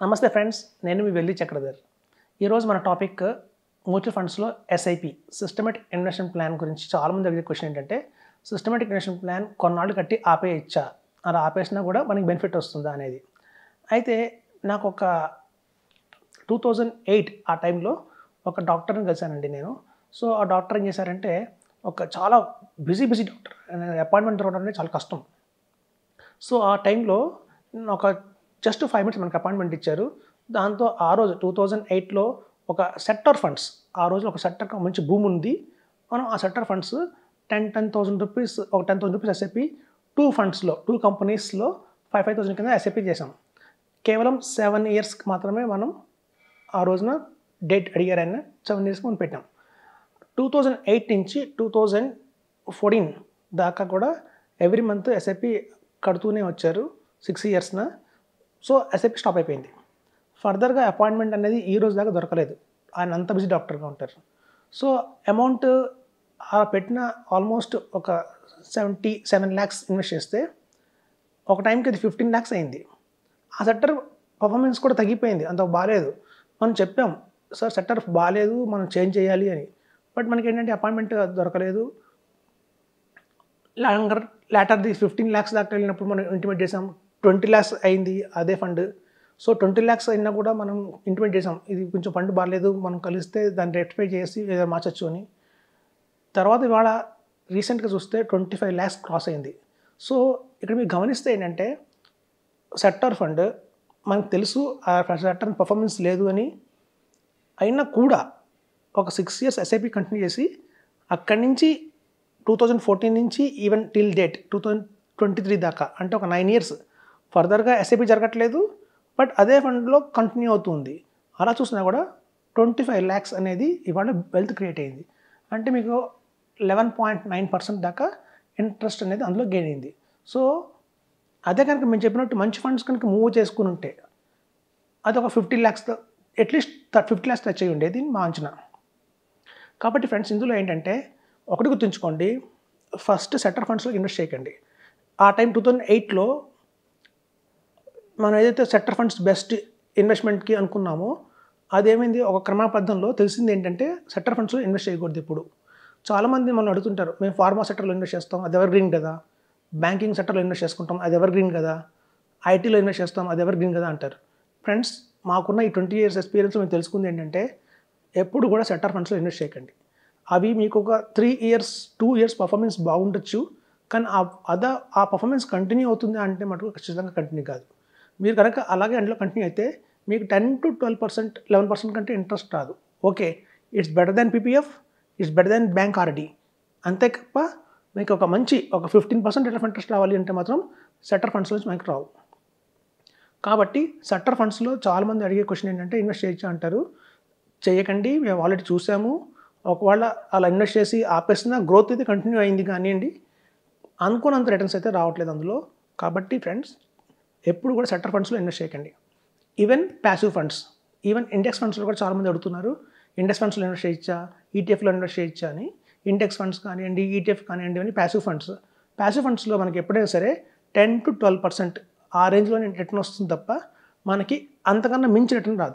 నమస్తే ఫ్రెండ్స్ నేను మీ వెల్లి చక్రధర్ ఈరోజు మన టాపిక్ మ్యూచువల్ ఫండ్స్లో ఎస్ఐపి సిస్టమేటిక్ ఇన్వెస్ట్మెంట్ ప్లాన్ గురించి చాలామంది అడిగే క్వశ్చన్ ఏంటంటే సిస్టమేటిక్ ఇన్వెస్ట్మెంట్ ప్లాన్ కొన్నాళ్ళు కట్టి ఆపేయచ్చా అలా ఆపేసినా కూడా మనకి బెనిఫిట్ వస్తుందా అనేది అయితే నాకు ఒక టూ థౌజండ్ ఎయిట్ ఆ టైంలో ఒక డాక్టర్ని కలిశానండి నేను సో ఆ డాక్టర్ ఏం చేశారంటే ఒక చాలా బిజీ బిజీ డాక్టర్ అపాయింట్మెంట్ దొరకడం అనేది చాలా కష్టం సో ఆ టైంలో ఒక జస్ట్ ఫైవ్ మినిట్స్ మనకి అపాయింట్మెంట్ ఇచ్చారు దాంతో ఆ రోజు టూ థౌజండ్ ఎయిట్లో ఒక సెక్టర్ ఫండ్స్ ఆ రోజు ఒక సెక్టర్ మంచి భూమి ఉంది మనం ఆ sector funds ten ten thousand rupees ఒక ten thousand rupees SIP two ఫండ్స్లో టూ కంపెనీస్లో ఫైవ్ ఫైవ్ థౌసండ్ కింద ఎస్ఐపి చేసాం కేవలం సెవెన్ ఇయర్స్కి మాత్రమే మనం ఆ రోజున డేట్ అడిగారు ఆయన సెవెన్ ఇయర్స్కి మనం పెట్టాం టూ థౌజండ్ ఎయిట్ నుంచి టూ థౌజండ్ ఫోర్టీన్ దాకా కూడా ఎవ్రీ మంత్ ఎస్ఐపి కడుతూనే వచ్చారు సిక్స్ ఇయర్స్న సో ఎస్ఐపి స్టాప్ అయిపోయింది ఫర్దర్గా అపాయింట్మెంట్ అనేది ఈ రోజు దాకా దొరకలేదు ఆయన అంత బిజీ డాక్టర్గా ఉంటారు సో అమౌంట్ ఆ పెట్టిన ఆల్మోస్ట్ ఒక సెవెంటీ సెవెన్ ల్యాక్స్ ఇన్వెస్ట్ చేస్తే ఒక టైంకి అది ఫిఫ్టీన్ ల్యాక్స్ అయింది ఆ సెక్టర్ పర్ఫార్మెన్స్ కూడా తగ్గిపోయింది అంత బాగాలేదు మనం చెప్పాం సార్ సెక్టర్ బాగాలేదు మనం చేంజ్ చేయాలి అని బట్ మనకి ఏంటంటే అపాయింట్మెంట్ దొరకలేదు longer later the fifteen lakhs దాకా వెళ్ళినప్పుడు మనం ఇంటిమేట్ చేసాం ట్వంటీ ల్యాక్స్ అయింది అదే ఫండ్ సో ట్వంటీ ల్యాక్స్ అయినా కూడా మనం ఇంటిమేట్ చేసాం ఇది కొంచెం ఫండ్ బాగాలేదు మనం కలిస్తే దాన్ని రెక్టిఫై చేసి ఏదో మార్చచ్చు అని తర్వాత ఇవాళ రీసెంట్గా చూస్తే ట్వంటీ ఫైవ్ ల్యాక్స్ క్రాస్ అయింది సో ఇక్కడ మీరు గమనిస్తే ఏంటంటే సెక్టర్ ఫండ్ మనకు తెలుసు ఆ సెక్టర్ పర్ఫార్మెన్స్ లేదు అని అయినా కూడా ఒక సిక్స్ ఇయర్స్ ఎస్ఐపి కంటిన్యూ చేసి అక్కడి నుంచి టూ థౌజండ్ ఫోర్టీన్ నుంచి even till date two thousand twenty three దాకా అంటే ఒక నైన్ ఇయర్స్ ఫర్దర్గా ఎస్ఐపి జరగట్లేదు బట్ అదే ఫండ్లో కంటిన్యూ అవుతుంది అలా చూసినా కూడా ట్వంటీ ఫైవ్ ల్యాక్స్ అనేది ఇవాళ వెల్త్ క్రియేట్ అయింది అంటే మీకు లెవెన్ పాయింట్ నైన్ పర్సెంట్ దాకా ఇంట్రెస్ట్ అనేది అందులో గెయిన్ అయింది సో అదే కనుక మేము చెప్పినట్టు మంచి ఫండ్స్ కనుక మూవ్ చేసుకుని ఉంటే అది ఒక fifty lakhs at least fifty lakhs touch అయ్యి ఉండేది మా అంచనా కాబట్టి ఫ్రెండ్స్ ఇందులో ఏంటంటే ఒకటి గుర్తుంచుకోండి ఫస్ట్ సెక్టర్ ఫండ్స్లో ఇన్వెస్ట్ చేయకండి ఆ టైం టూ థౌజండ్ ఎయిట్లో మనం ఏదైతే సెక్టర్ ఫండ్స్ బెస్ట్ ఇన్వెస్ట్మెంట్కి అనుకున్నామో అదేమైంది ఒక క్రమబద్ధంలో తెలిసింది ఏంటంటే సెక్టర్ ఫండ్స్లో ఇన్వెస్ట్ చేయకూడదు ఇప్పుడు చాలామంది మనం అడుగుతుంటారు మేము ఫార్మా సెక్టర్లో ఇన్వెస్ట్ చేస్తాం అది ఎవర్ గ్రీన్ కదా బ్యాంకింగ్ సెక్టర్లో ఇన్వెస్ట్ చేసుకుంటాం అది ఎవర్ గ్రీన్ కదా ఐటీలో ఇన్వెస్ట్ చేస్తాం అది ఎవర్ గ్రీన్ కదా అంటారు ఫ్రెండ్స్ మాకున్న ఈ ట్వంటీ ఇయర్స్ ఎక్స్పీరియన్స్ మేము తెలుసుకుంది ఏంటంటే ఎప్పుడు కూడా సెక్టర్ ఫండ్స్లో ఇన్వెస్ట్ చేయకండి అవి మీకు ఒక three years two years performance బాగుండొచ్చు కానీ ఆ అద ఆ పర్ఫార్మెన్స్ కంటిన్యూ అవుతుంది అంటే మటుకు ఖచ్చితంగా కంటిన్యూ కాదు మీరు కనుక అలాగే అందులో కంటిన్యూ అయితే మీకు ten to twelve percent eleven percent కంటే ఇంట్రెస్ట్ రాదు okay it's better than PPF it's better than bank RD అంతే తప్ప మీకు ఒక మంచి ఒక fifteen percent rate of interest రావాలి అంటే మాత్రం సెక్టర్ ఫండ్స్ నుంచి మనకి రావు కాబట్టి సెక్టర్ ఫండ్స్లో చాలామంది అడిగే క్వశ్చన్ ఏంటంటే ఇన్వెస్ట్ చేయొచ్చు అంటారు చేయకండి మేము ఆల్రెడీ చూసాము ఒకవేళ అలా ఇన్వెస్ట్ చేసి ఆపేసిన గ్రోత్ అయితే కంటిన్యూ అయింది కానివ్వండి అనుకున్నంత రిటర్న్స్ అయితే రావట్లేదు అందులో కాబట్టి ఫ్రెండ్స్ ఎప్పుడు కూడా సెక్టర్ ఫండ్స్లో ఇన్వెస్ట్ చేయకండి even passive funds even index ఫండ్స్లో కూడా చాలామంది అడుగుతున్నారు ఇండెక్స్ ఫండ్స్లో ఇన్వెస్ట్ చేయొచ్చా ఈటీఎఫ్లో ఇన్వెస్ట్ చేయొచ్చా అని ఇండెక్స్ ఫండ్స్ కానివ్వండి ఈటీఎఫ్ కానివ్వండి అని ప్యాసివ్ ఫండ్స్ ప్యాసివ్ ఫండ్స్లో మనకి ఎప్పుడైనా సరే టెన్ టు ట్వెల్వ్ పర్సెంట్ ఆ రేంజ్లో రిటర్న్ వస్తుంది తప్ప మనకి అంతకన్నా మించి రిటర్న్ రాదు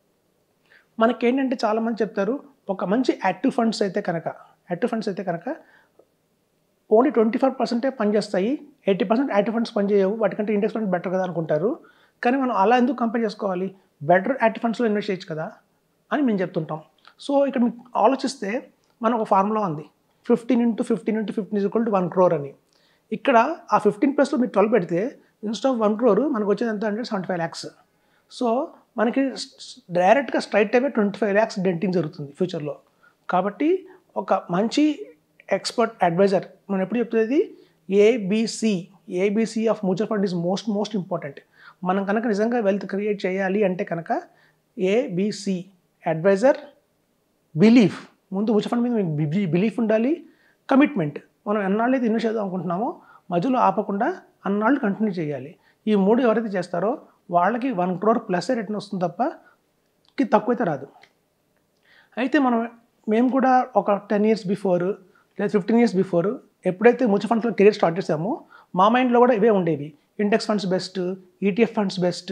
మనకి ఏంటంటే చాలామంది చెప్తారు ఒక మంచి యాక్టివ్ ఫండ్స్ అయితే కనుక యాక్టివ్ ఫండ్స్ అయితే కనుక ఓన్లీ ట్వంటీ ఫైవ్ పర్సెంటే పనిచేస్తాయి ఎయిటీ పర్సెంట్ యాక్టివ్ ఫండ్స్ పనిచేయవు వాటికంటే ఇండెక్స్ ఫండ్ బెటర్ కదా అనుకుంటారు కానీ మనం అలా ఎందుకు కంపేర్ చేసుకోవాలి బెటర్ యాక్టివ్ ఫండ్స్లో ఇన్వెస్ట్ చేయొచ్చు కదా అని మేము చెప్తుంటాం సో ఇక్కడ మీకు ఆలోచిస్తే మనం ఒక ఫార్ములా ఉంది fifteen into fifteen into fifteen is equal to one crore అని ఇక్కడ ఆ ఫిఫ్టీన్ ప్లస్లో మీరు ట్వెల్వ్ పెడితే ఇన్స్టెడ్ ఆఫ్ వన్ క్రోర్ మనకు వచ్చేది ఎంత అంటే సెవెంటీ ఫైవ్ ల్యాక్స్ సో మనకి డైరెక్ట్గా straight away twenty five lakhs డెంటింగ్ జరుగుతుంది ఫ్యూచర్లో కాబట్టి ఒక మంచి ఎక్స్పర్ట్ అడ్వైజర్ మనం ఎప్పుడు చెప్తుంది ABC ABC of mutual fund is most most important మనం కనుక నిజంగా వెల్త్ క్రియేట్ చేయాలి అంటే కనుక ఏబిసి అడ్వైజర్ బిలీఫ్ ముందు మ్యూచువల్ ఫండ్ మీద మీకు బిలీఫ్ ఉండాలి కమిట్మెంట్ మనం ఎన్నాళ్ళు అయితే ఇన్వెస్ట్ చేద్దాం అనుకుంటున్నామో మధ్యలో ఆపకుండా అన్నాళ్ళు కంటిన్యూ చేయాలి ఈ మూడు ఎవరైతే చేస్తారో వాళ్ళకి వన్ క్రోర్ ప్లస్ రిటర్న్ వస్తుంది తప్ప కి తక్కువైతే రాదు అయితే మనం మేము కూడా ఒక టెన్ ఇయర్స్ బిఫోర్ లేదా ఫిఫ్టీన్ ఇయర్స్ బిఫోర్ ఎప్పుడైతే మ్యూచువల్ ఫండ్స్లో కెరీర్ స్టార్ట్ చేసామో మా మైండ్లో కూడా ఇవే ఉండేవి index funds best ETF funds best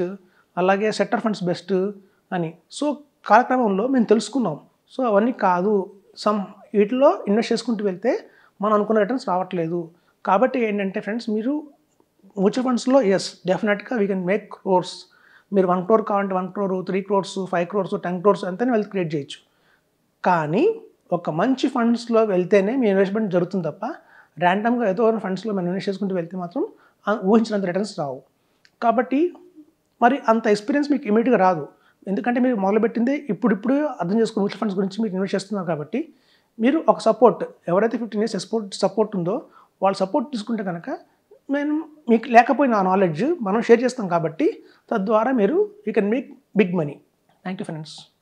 అలాగే సెక్టర్ ఫండ్స్ బెస్ట్ అని సో కాలక్రమంలో మేము తెలుసుకున్నాం సో అవన్నీ కాదు సమ్ వీటిలో ఇన్వెస్ట్ చేసుకుంటూ వెళ్తే మనం అనుకున్న రిటర్న్స్ రావట్లేదు కాబట్టి ఏంటంటే ఫ్రెండ్స్ మీరు మ్యూచువల్ ఫండ్స్లో ఎస్ డెఫినెట్గా వీ కెన్ మేక్ క్రోర్స్ మీరు వన్ క్రోర్ కావాలంటే one crore three crores five crores ten crores అంతనే వెల్త్ క్రియేట్ చేయొచ్చు కానీ ఒక మంచి ఫండ్స్లో వెళ్తేనే మీ ఇన్వెస్ట్మెంట్ జరుగుతుంది తప్ప ర్యాండమ్గా ఏదో ఒక ఫండ్స్లో మనం ఇన్వెస్ట్ చేసుకుంటూ వెళ్తే మాత్రం ఆ- ఊహించినంత రిటర్న్స్ రావు కాబట్టి మరి అంత ఎక్స్పీరియన్స్ మీకు ఇమీడియట్గా రాదు ఎందుకంటే మీరు మొదలుపెట్టింది ఇప్పుడిప్పుడు అర్థం చేసుకుని మ్యూచువల్ ఫండ్స్ గురించి మీరు ఇన్వెస్ట్ చేస్తున్నారు కాబట్టి మీరు ఒక సపోర్ట్ ఎవరైతే ఫిఫ్టీన్ ఇయర్స్ సపోర్ట్ సపోర్ట్ ఉందో వాళ్ళ సపోర్ట్ తీసుకుంటే కనుక మేము మీకు లేకపోయిన ఆ నాలెడ్జ్ మనం షేర్ చేస్తాం కాబట్టి తద్వారా మీరు you can make big money thank you friends